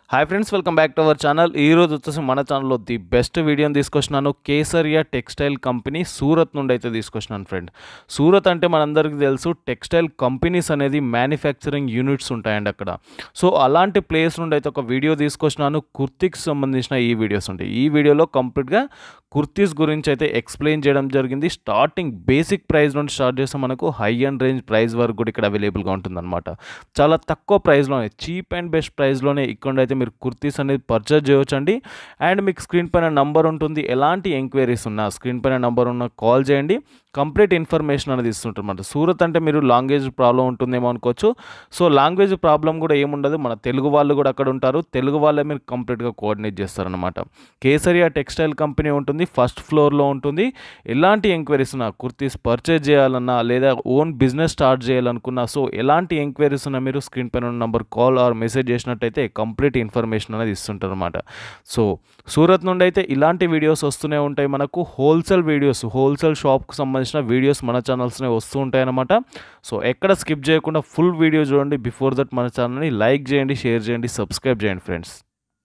hi friends welcome back to our channel ఈ రోజు వచ్చేసి మన ఛానల్లో ది బెస్ట్ వీడియోని తీసుకొచ్చినాను కేసరియా టెక్స్టైల్ కంపెనీ సూరత్ నుండి అయితే తీసుకొచ్చినాను ఫ్రెండ్ సూరత్ అంటే మనందరికీ తెలుసు టెక్స్టైల్ కంపెనీస్ అనేది మ్యానుఫ్యాక్చరింగ్ యూనిట్స్ ఉంటాయండి అక్కడ సో అలాంటి ప్లేస్ నుండి అయితే ఒక వీడియో తీసుకొచ్చినాను కుర్తీకి సంబంధించిన ఈ వీడియోస్ ఉంటాయి ఈ వీడియోలో కంప్లీట్గా కుర్తీస్ గురించి అయితే ఎక్స్ప్లెయిన్ చేయడం జరిగింది స్టార్టింగ్ బేసిక్ ప్రైస్ నుండి స్టార్ట్ చేస్తే మనకు హై అండ్ రేంజ్ ప్రైస్ వరకు కూడా ఇక్కడ అవైలబుల్గా ఉంటుందన్నమాట చాలా తక్కువ ప్రైస్లోనే చీప్ అండ్ బెస్ట్ ప్రైస్లోనే ఇక్కడ అయితే మీరు కుర్తీస్ అనేది పర్చేజ్ చేయొచ్చండి అండ్ మీకు స్క్రీన్ పైన నంబర్ ఉంటుంది ఎలాంటి ఎంక్వైరీస్ ఉన్నా స్క్రీన్ పైన నంబర్ ఉన్న కాల్ చేయండి కంప్లీట్ ఇన్ఫర్మేషన్ అనేది ఇస్తుంటారన్నమాట సూరత్ అంటే మీరు లాంగ్వేజ్ ప్రాబ్లం ఉంటుందేమో అనుకోవచ్చు సో లాంగ్వేజ్ ప్రాబ్లం కూడా ఏముండదు మన తెలుగు వాళ్ళు కూడా అక్కడ ఉంటారు తెలుగు వాళ్ళే మీరు కంప్లీట్గా కోఆర్డినేట్ చేస్తారనమాట కేసరియా టెక్స్టైల్ కంపెనీ ఉంటుంది ఫస్ట్ ఫ్లోర్లో ఉంటుంది ఎలాంటి ఎంక్వైరీస్ ఉన్నా కుర్తీస్ పర్చేజ్ చేయాలన్నా లేదా ఓన్ బిజినెస్ స్టార్ట్ చేయాలనుకున్నా సో ఎలాంటి ఎంక్వైరీస్ ఉన్నా మీరు స్క్రీన్ పైన ఉన్న నంబర్ కాల్ ఆర్ మెసేజ్ చేసినట్టయితే కంప్లీట్ ఇన్ఫర్మేషన్ అనేది ఇస్తుంటారు అనమాట సో సూరత్ నుండి అయితే ఇలాంటి వీడియోస్ వస్తూనే ఉంటాయి మనకు హోల్సేల్ వీడియోస్ హోల్సేల్ షాప్కి సంబంధించిన వీడియోస్ మన ఛానల్స్నే వస్తూ ఉంటాయి అనమాట సో ఎక్కడ స్కిప్ చేయకుండా ఫుల్ వీడియో చూడండి బిఫోర్ దట్ మన ఛానల్ని లైక్ చేయండి షేర్ చేయండి సబ్స్క్రైబ్ చేయండి ఫ్రెండ్స్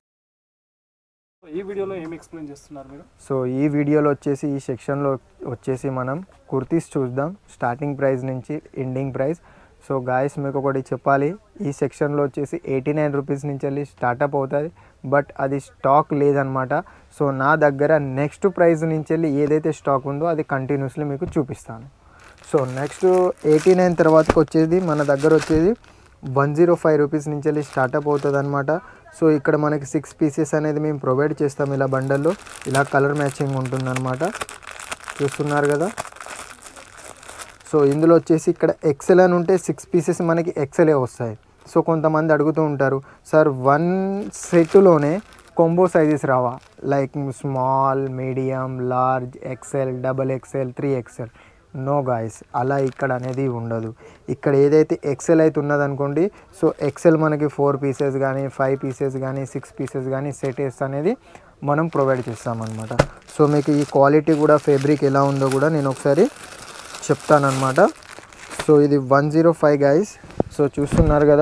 ఈ వీడియోలో ఏం ఎక్స్ప్లెయిన్ చేస్తున్నారు మీరు సో ఈ వీడియోలో వచ్చేసి ఈ సెక్షన్లో వచ్చేసి మనం కుర్తీస్ చూద్దాం స్టార్టింగ్ ప్రైస్ నుంచి ఎండింగ్ ప్రైస్ సో గాయస్ మీకు ఒకటి చెప్పాలి ఈ సెక్షన్లో వచ్చేసి ఎయిటీ నైన్ రూపీస్ నుంచి వెళ్ళి స్టార్టప్ అవుతుంది బట్ అది స్టాక్ లేదనమాట సో నా దగ్గర నెక్స్ట్ ప్రైస్ నుంచి వెళ్ళి ఏదైతే స్టాక్ ఉందో అది కంటిన్యూస్లీ మీకు చూపిస్తాను సో నెక్స్ట్ ఎయిటీ నైన్ తర్వాతకి వచ్చేది మన దగ్గర వచ్చేది వన్ జీరో ఫైవ్ రూపీస్ నుంచి వెళ్ళి స్టార్టప్ అవుతుంది అనమాట సో ఇక్కడ మనకి సిక్స్ పీసెస్ అనేది మేము ప్రొవైడ్ చేస్తాం ఇలా బండల్లో ఇలా కలర్ మ్యాచింగ్ ఉంటుందన్నమాట చూస్తున్నారు కదా సో ఇందులో వచ్చేసి ఇక్కడ ఎక్సెల్ అని ఉంటే సిక్స్ పీసెస్ మనకి ఎక్సెలే వస్తాయి సో కొంతమంది అడుగుతూ ఉంటారు సార్ వన్ సెట్లోనే కొంబో సైజెస్ రావా like small medium large XL double XL three XL no guys అలా ఇక్కడ అనేది ఉండదు ఇక్కడ ఏదైతే ఎక్సెల్ అయితే ఉన్నదనుకోండి సో ఎక్సెల్ మనకి ఫోర్ పీసెస్ కానీ ఫైవ్ పీసెస్ కానీ సిక్స్ పీసెస్ కానీ సెటెస్ అనేది మనం ప్రొవైడ్ చేస్తామన్నమాట సో మీకు ఈ క్వాలిటీ కూడా ఫేబ్రిక్ ఎలా ఉందో కూడా నేను ఒకసారి చెప్తానమాట సో ఇది one zero five guys so చూస్తున్నారు కదా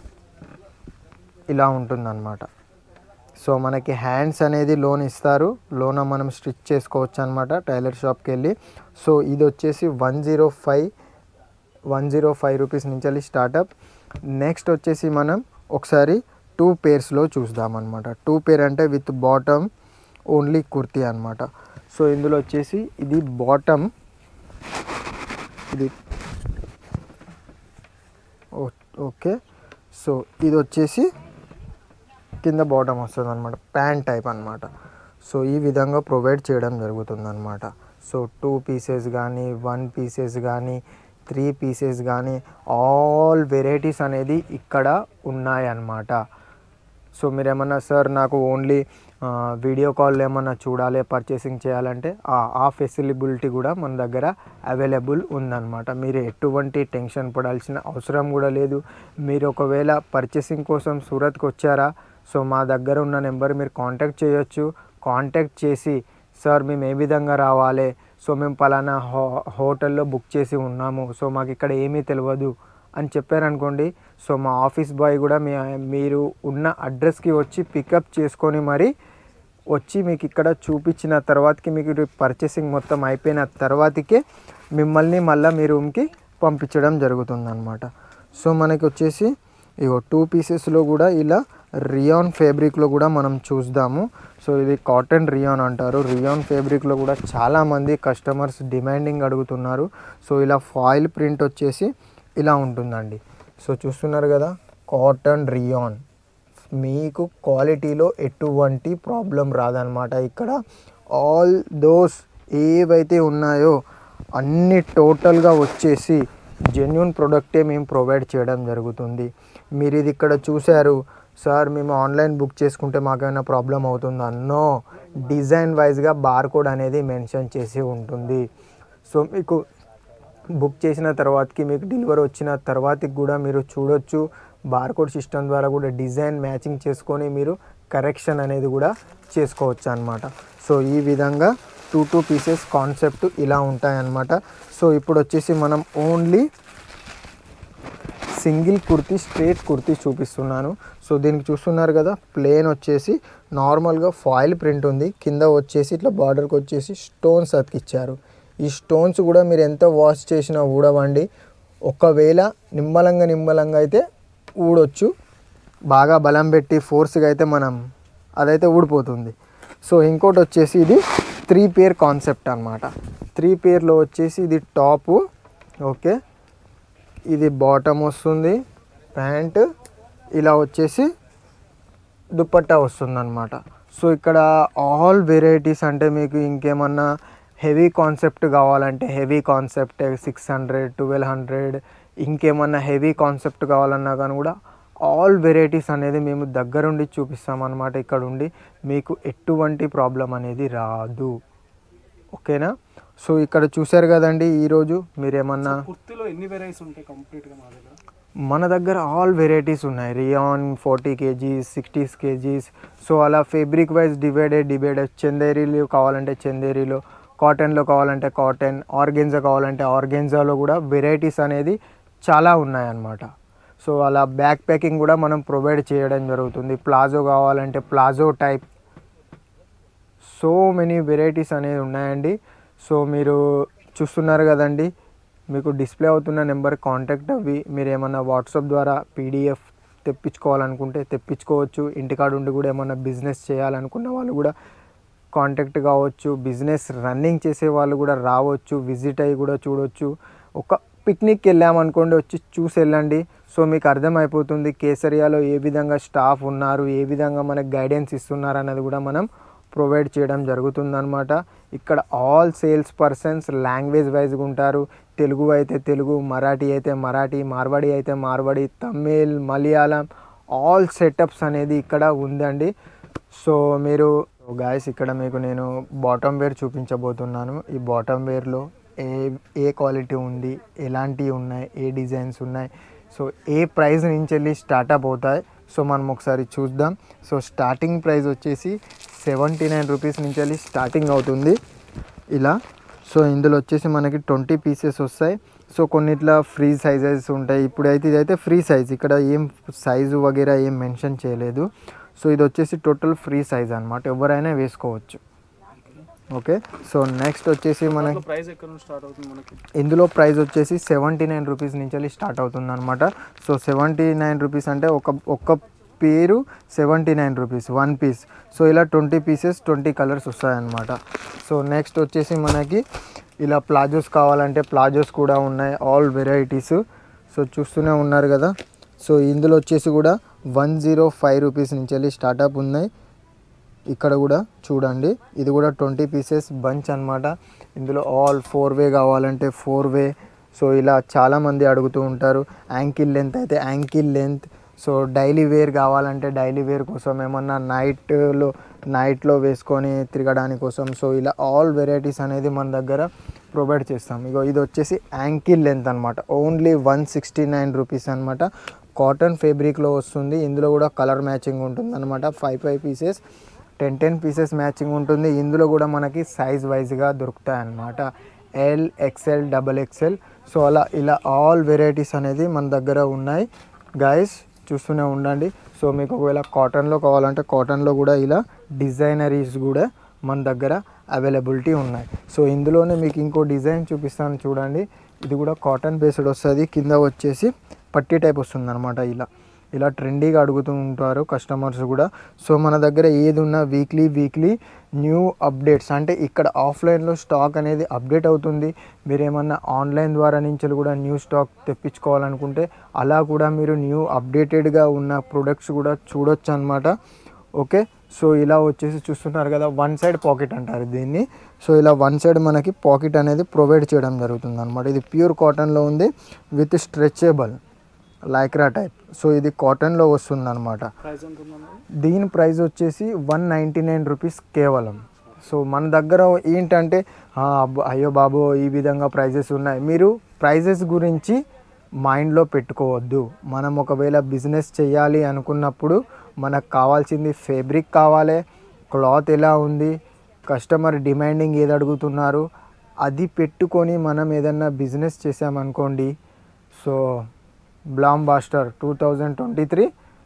ఇలా ఉంటుందన్నమాట సో మనకి హ్యాండ్స్ అనేది లోన్ ఇస్తారు లోన్ మనం స్టిచ్ చేసుకోవచ్చు అనమాట టైలర్ షాప్కి వెళ్ళి సో ఇది వచ్చేసి one zero five one zero five rupees నుంచి వెళ్ళి స్టార్టప్ నెక్స్ట్ వచ్చేసి మనం ఒకసారి టూ పేర్స్లో చూద్దామన్నమాట టూ పేర్ అంటే విత్ బాటమ్ ఓన్లీ కుర్తీ అనమాట సో ఇందులో వచ్చేసి ఇది బాటమ్ ఇది ఓకే సో ఇది వచ్చేసి కింద బాటమ్ వస్తుంది అనమాట ప్యాంట్ టైప్ అనమాట సో ఈ విధంగా ప్రొవైడ్ చేయడం జరుగుతుంది అనమాట సో టూ పీసెస్ కానీ వన్ పీసెస్ కానీ త్రీ పీసెస్ కానీ ఆల్ వెరైటీస్ అనేది ఇక్కడ ఉన్నాయన్నమాట సో మీరు ఏమన్నా సార్ నాకు ఓన్లీ వీడియో కాల్ ఏమన్నా చూడాలి పర్చేసింగ్ చేయాలంటే ఆ ఫెసిలిబిలిటీ కూడా మన దగ్గర అవైలబుల్ ఉందన్నమాట మీరు ఎటువంటి టెన్షన్ పడాల్సిన అవసరం కూడా లేదు మీరు ఒకవేళ పర్చేసింగ్ కోసం సూరత్కి వచ్చారా సో మా దగ్గర ఉన్న నెంబర్ మీరు కాంటాక్ట్ చేయొచ్చు కాంటాక్ట్ చేసి సార్ మేము ఏ విధంగా రావాలి సో మేము పలానా హో హోటల్లో బుక్ చేసి ఉన్నాము సో మాకు ఇక్కడ ఏమీ తెలియదు అని చెప్పారనుకోండి సో మా ఆఫీస్ బాయ్ కూడా మీ మీరు ఉన్న అడ్రస్కి వచ్చి పికప్ చేసుకొని మరి వచ్చి మీకు ఇక్కడ చూపించిన తర్వాతకి మీకు పర్చేసింగ్ మొత్తం అయిపోయిన తర్వాతకే మిమ్మల్ని మళ్ళీ మీ రూమ్కి పంపించడం జరుగుతుందన్నమాట సో మనకి వచ్చేసి ఇగో టూ పీసెస్లో కూడా ఇలా రియాన్ ఫేబ్రిక్లో కూడా మనం చూద్దాము సో ఇది కాటన్ రియాన్ అంటారు రియాన్ ఫేబ్రిక్లో కూడా చాలామంది కస్టమర్స్ డిమాండింగ్ అడుగుతున్నారు సో ఇలా ఫాయిల్ ప్రింట్ వచ్చేసి ఇలా ఉంటుందండి సో చూస్తున్నారు కదా కాటన్ రియాన్ మీకు క్వాలిటీలో ఎటువంటి ప్రాబ్లం రాదనమాట ఇక్కడ ఆల్ దోస్ ఏవైతే ఉన్నాయో అన్ని టోటల్గా వచ్చేసి జెన్యున్ ప్రోడక్టే మేము ప్రొవైడ్ చేయడం జరుగుతుంది మీరు ఇది ఇక్కడ చూశారు సార్ మేము ఆన్లైన్ బుక్ చేసుకుంటే మాకేమైనా ప్రాబ్లం అవుతుందా నో డిజైన్ వైజ్గా బార్కోడ్ అనేది మెన్షన్ చేసి ఉంటుంది సో మీకు బుక్ చేసిన తర్వాతకి మీకు డెలివరీ వచ్చిన తర్వాతకి కూడా మీరు చూడొచ్చు బార్కోడ్ సిస్టమ్ ద్వారా కూడా డిజైన్ మ్యాచింగ్ చేసుకొని మీరు కరెక్షన్ అనేది కూడా చేసుకోవచ్చు అనమాట సో ఈ విధంగా టూ టూ పీసెస్ కాన్సెప్ట్ ఇలా ఉంటాయన్నమాట సో ఇప్పుడు వచ్చేసి మనం only single kurti straight kurti చూపిస్తున్నాను సో దీనికి చూస్తున్నారు కదా ప్లేన్ వచ్చేసి నార్మల్గా ఫాయిల్ ప్రింట్ ఉంది కింద వచ్చేసి ఇట్లా బార్డర్కి వచ్చేసి స్టోన్స్ అతికిచ్చారు ఈ స్టోన్స్ కూడా మీరు ఎంత వాష్ చేసినా ఊడవండి ఒకవేళ నిమ్మలంగా నిమ్మలంగా అయితే ఊడొచ్చు బాగా బలం పెట్టి ఫోర్స్గా అయితే మనం అదైతే ఊడిపోతుంది సో ఇంకోటి వచ్చేసి ఇది త్రీ పేర్ కాన్సెప్ట్ అనమాట త్రీ పేర్లో వచ్చేసి ఇది టాపు ఓకే ఇది బాటమ్ వస్తుంది ప్యాంట్ ఇలా వచ్చేసి దుపట్టా వస్తుంది అనమాట సో ఇక్కడ ఆల్ వెరైటీస్ అంటే మీకు ఇంకేమన్నా హెవీ కాన్సెప్ట్ కావాలంటే heavy concept six hundred twelve hundred ఇంకేమన్నా హెవీ కాన్సెప్ట్ కావాలన్నా కానీ కూడా ఆల్ వెరైటీస్ అనేది మేము దగ్గరుండి చూపిస్తాం అనమాట ఇక్కడ ఉండి మీకు ఎటువంటి ప్రాబ్లం అనేది రాదు ఓకేనా సో ఇక్కడ చూశారు కదండి ఈరోజు మీరేమన్నా కుర్తిలో ఎన్ని వెరైటీస్ ఉంటాయి కంప్లీట్గా మా దగ్గర మన దగ్గర ఆల్ వెరైటీస్ ఉన్నాయి rayon forty KGs sixties KGs so అలా ఫేబ్రిక్ వైజ్ డివైడెడ్ డివైడెడ్ చందేరీలు కావాలంటే చందేరీలో కాటన్లో కావాలంటే కాటన్ ఆర్గెన్జా కావాలంటే ఆర్గెన్జాలో కూడా వెరైటీస్ అనేది చాలా ఉన్నాయన్నమాట సో అలా బ్యాక్ ప్యాకింగ్ కూడా మనం ప్రొవైడ్ చేయడం జరుగుతుంది ప్లాజో కావాలంటే palazzo type so many varieties అనేది ఉన్నాయండి సో మీరు చూస్తున్నారు కదండి మీకు డిస్ప్లే అవుతున్న నెంబర్ కాంటాక్ట్ అవ్వి మీరు ఏమన్నా వాట్సాప్ ద్వారా పీడిఎఫ్ తెప్పించుకోవాలనుకుంటే తెప్పించుకోవచ్చు ఇంటికాడ ఉండి కూడా ఏమన్నా బిజినెస్ చేయాలనుకున్న వాళ్ళు కూడా కాంటాక్ట్ కావచ్చు బిజినెస్ రన్నింగ్ చేసే వాళ్ళు కూడా రావచ్చు విజిట్ అయ్యి కూడా చూడొచ్చు ఒక పిక్నిక్కి వెళ్ళామనుకోండి వచ్చి చూసి వెళ్ళండి సో మీకు అర్థమైపోతుంది కేసరియాలో ఏ విధంగా స్టాఫ్ ఉన్నారు ఏ విధంగా మనకు గైడెన్స్ ఇస్తున్నారు అన్నది కూడా మనం ప్రొవైడ్ చేయడం జరుగుతుందన్నమాట ఇక్కడ ఆల్ సేల్స్ పర్సన్స్ లాంగ్వేజ్ వైజ్గా ఉంటారు తెలుగు అయితే తెలుగు మరాఠీ అయితే మరాఠీ మార్వాడి అయితే మార్వాడి తమిళ్ మలయాళం ఆల్ సెటప్స్ అనేది ఇక్కడ ఉందండి సో మీరు గాయస్ ఇక్కడ మీకు నేను బాటమ్ వేర్ చూపించబోతున్నాను ఈ బాటమ్ వేర్లో ఏ ఏ క్వాలిటీ ఉంది ఎలాంటివి ఉన్నాయి ఏ డిజైన్స్ ఉన్నాయి సో ఏ ప్రైస్ నుంచి వెళ్ళి స్టార్ట్అప్ అవుతాయి సో మనం ఒకసారి చూద్దాం సో స్టార్టింగ్ ప్రైస్ వచ్చేసి సెవెంటీ నైన్ రూపీస్ నుంచి వెళ్ళి స్టార్టింగ్ అవుతుంది ఇలా సో ఇందులో వచ్చేసి మనకి ట్వంటీ పీసెస్ వస్తాయి సో కొన్నిట్లా ఫ్రీ సైజెస్ ఉంటాయి ఇప్పుడైతే ఇదైతే ఫ్రీ సైజ్ ఇక్కడ ఏం సైజు వగేరా ఏం మెన్షన్ చేయలేదు సో ఇది వచ్చేసి టోటల్ ఫ్రీ సైజ్ అనమాట ఎవరైనా వేసుకోవచ్చు ఓకే సో నెక్స్ట్ వచ్చేసి మనకి ప్రైస్ ఎక్కడ నుంచి స్టార్ట్ అవుతుంది మనకి ఇందులో ప్రైస్ వచ్చేసి సెవెంటీ నైన్ రూపీస్ నుంచి వెళ్ళి స్టార్ట్ అవుతుంది అనమాట సో సెవెంటీ నైన్ రూపీస్ అంటే ఒక ఒక్క పేరు seventy nine rupees one piece so ఇలా ట్వంటీ పీసెస్ ట్వంటీ కలర్స్ వస్తాయన్నమాట సో నెక్స్ట్ వచ్చేసి మనకి ఇలా ప్లాజోస్ కావాలంటే ప్లాజోస్ కూడా ఉన్నాయి ఆల్ వెరైటీస్ సో చూస్తూనే ఉన్నారు కదా సో ఇందులో వచ్చేసి కూడా వన్ జీరో ఫైవ్ రూపీస్ నుంచి వెళ్ళి స్టార్టప్ ఉన్నాయి ఇక్కడ కూడా చూడండి ఇది కూడా ట్వంటీ పీసెస్ బంచ్ అన్నమాట ఇందులో ఆల్ ఫోర్ వే కావాలంటే ఫోర్ వే సో ఇలా చాలామంది అడుగుతూ ఉంటారు యాంకిల్ లెంత్ అయితే ankle length so daily wear కావాలంటే డైలీ వేర్ కోసం ఏమన్నా నైట్లో నైట్లో వేసుకొని తిరగడానికి కోసం సో ఇలా ఆల్ వెరైటీస్ అనేది మన దగ్గర ప్రొవైడ్ చేస్తాం ఇగో ఇది వచ్చేసి యాంకిల్ లెంత్ అనమాట only one sixty nine rupees అనమాట కాటన్ ఫేబ్రిక్లో వస్తుంది ఇందులో కూడా కలర్ మ్యాచింగ్ ఉంటుంది అనమాట five five pieces ten ten pieces matching ఉంటుంది ఇందులో కూడా మనకి సైజ్ వైజ్గా దొరుకుతాయి అన్నమాట L XL double XL so అలా ఇలా ఆల్ వెరైటీస్ అనేది మన దగ్గర ఉన్నాయి గాయస్ చూస్తూనే ఉండండి సో మీకు ఒకవేళ కాటన్లో కావాలంటే కాటన్లో కూడా ఇలా డిజైనరీస్ కూడా మన దగ్గర అవైలబిలిటీ ఉన్నాయి సో ఇందులోనే మీకు ఇంకో డిజైన్ చూపిస్తాను చూడండి ఇది కూడా కాటన్ బేస్డ్ వస్తుంది కింద వచ్చేసి పట్టీ టైప్ వస్తుంది అనమాట ఇలా ఇలా ట్రెండీగా అడుగుతూ ఉంటారు కస్టమర్స్ కూడా సో మన దగ్గర ఏది ఉన్నా వీక్లీ వీక్లీ న్యూ అప్డేట్స్ అంటే ఇక్కడ ఆఫ్లైన్లో స్టాక్ అనేది అప్డేట్ అవుతుంది మీరు ఏమన్నా ఆన్లైన్ ద్వారా నుంచి కూడా న్యూ స్టాక్ తెప్పించుకోవాలనుకుంటే అలా కూడా మీరు న్యూ అప్డేటెడ్గా ఉన్న ప్రొడక్ట్స్ కూడా చూడొచ్చు అనమాట ఓకే సో ఇలా వచ్చేసి చూస్తున్నారు కదా వన్ సైడ్ పాకెట్ అంటారు దీన్ని సో ఇలా వన్ సైడ్ మనకి పాకెట్ అనేది ప్రొవైడ్ చేయడం జరుగుతుంది అనమాట ఇది ప్యూర్ కాటన్లో ఉంది with stretchable lycra type so ఇది కాటన్లో వస్తుంది అనమాట ప్రైస్ ఎంత ఉందండి దీని ప్రైస్ వచ్చేసి వన్ నైంటీ నైన్ రూపీస్ కేవలం సో మన దగ్గర ఏంటంటే "ఆ, అబ్బ- అయ్యో బాబు ఈ విధంగా ప్రైజెస్ ఉన్నాయి మీరు ప్రైజెస్ గురించి మైండ్లో పెట్టుకోవద్దు మనం ఒకవేళ బిజినెస్ చేయాలి అనుకున్నప్పుడు మనకు కావాల్సింది ఫేబ్రిక్ కావాలి క్లాత్ ఎలా ఉంది కస్టమర్ డిమాండింగ్ ఏది అడుగుతున్నారు అది పెట్టుకొని మనం ఏదన్నా బిజినెస్ చేసామనుకోండి so blockbuster two thousand twenty three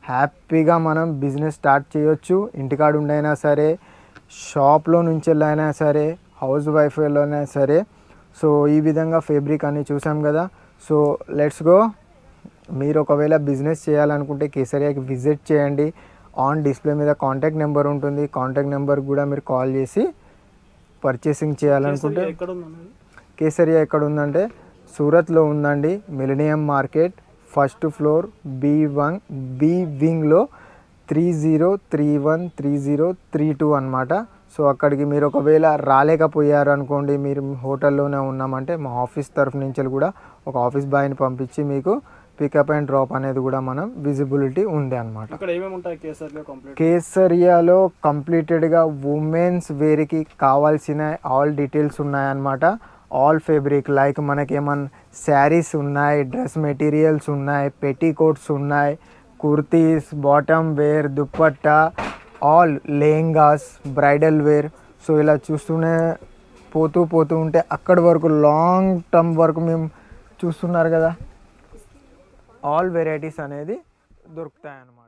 హ్యాపీగా మనం బిజినెస్ స్టార్ట్ చేయొచ్చు ఇంటికాడ ఉండైనా సరే షాప్లో నుంచి వెళ్ళైనా సరే హౌస్ వైఫ్లోనే సరే సో ఈ విధంగా ఫేబ్రిక్ అని చూసాం కదా సో లెట్స్ గో మీరు ఒకవేళ బిజినెస్ చేయాలనుకుంటే కేసరియాకి విజిట్ చేయండి ఆన్ డిస్ప్లే మీద కాంటాక్ట్ నెంబర్ ఉంటుంది కాంటాక్ట్ నెంబర్ కూడా మీరు కాల్ చేసి పర్చేసింగ్ చేయాలనుకుంటే కేసరి ఎక్కడ ఉందన్నది కేసరియా ఎక్కడ ఉందంటే సూరత్లో ఉందండి millennium market first floor B one B వింగ్లో three zero three one three zero three two అనమాట సో అక్కడికి మీరు ఒకవేళ రాలేకపోయారు అనుకోండి మీరు హోటల్లోనే ఉన్నామంటే మా ఆఫీస్ తరఫు నుంచి కూడా ఒక ఆఫీస్ బాయ్ని పంపించి మీకు పికప్ అండ్ డ్రాప్ అనేది కూడా మనం విజిబిలిటీ ఉంది అనమాట ఇక్కడ ఏమేమి ఉంటాయి కేసరిలో కంప్లీట్ కేసరియాలో కంప్లీటెడ్గా ఉమెన్స్ వేర్కి కావాల్సిన ఆల్ డీటెయిల్స్ ఉన్నాయన్నమాట ఆల్ ఫేబ్రిక్ లైక్ మనకి ఏమన్నా శారీస్ ఉన్నాయి డ్రెస్ మెటీరియల్స్ ఉన్నాయి పెట్టికోట్స్ ఉన్నాయి kurtis bottom wear dupatta all lehengas bridal wear so ఇలా చూస్తూనే పోతూ పోతూ ఉంటే అక్కడి వరకు లాంగ్ టర్మ్ వరకు మేము చూస్తున్నారు కదా ఆల్ వెరైటీస్ అనేది దొరుకుతాయి అన్నమాట